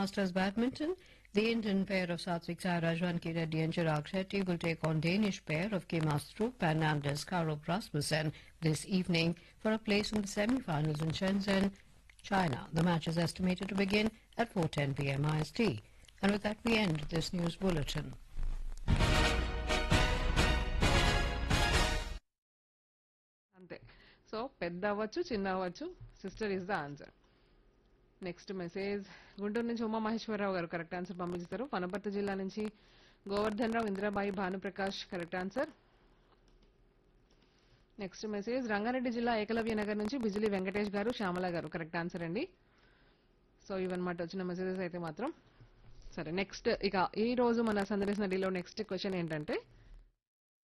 Masters Badminton, the Indian pair of Satvik Sairaj, Ranki Reddy and Chirag Shetty will take on Danish pair of Kim Astrup and Anders Karup Rasmussen this evening for a place in the semi-finals in Shenzhen, China. The match is estimated to begin at 4.10 p.m. IST. And with that, we end this news bulletin. అంతే so పెద్ద అవ్వచ్చు చిన్న అవ్వచ్చు sister is the answer next message Guntur నుంచి ఉమా మహేశ్వరరావు గారు correct answer పంపించారు వనపర్తి జిల్లా నుంచి Govardhan Rao Indirabai Bhanuprakash correct answer next message Rangareddy జిల్లా ఏకలవ్య నగర్ నుంచి బిజిలి వెంకటేష్ గారు శ్యామల గారు కరెక్ట్ ఆన్సర్ అండి సో ఇవన్నమాట వచ్చిన మెసేజెస్ అయితే మాత్రం సరే నెక్స్ట్ ఇక ఈ రోజు మన సందర్శన డీలో నెక్స్ట్ క్వశ్చన్ ఏంటంటే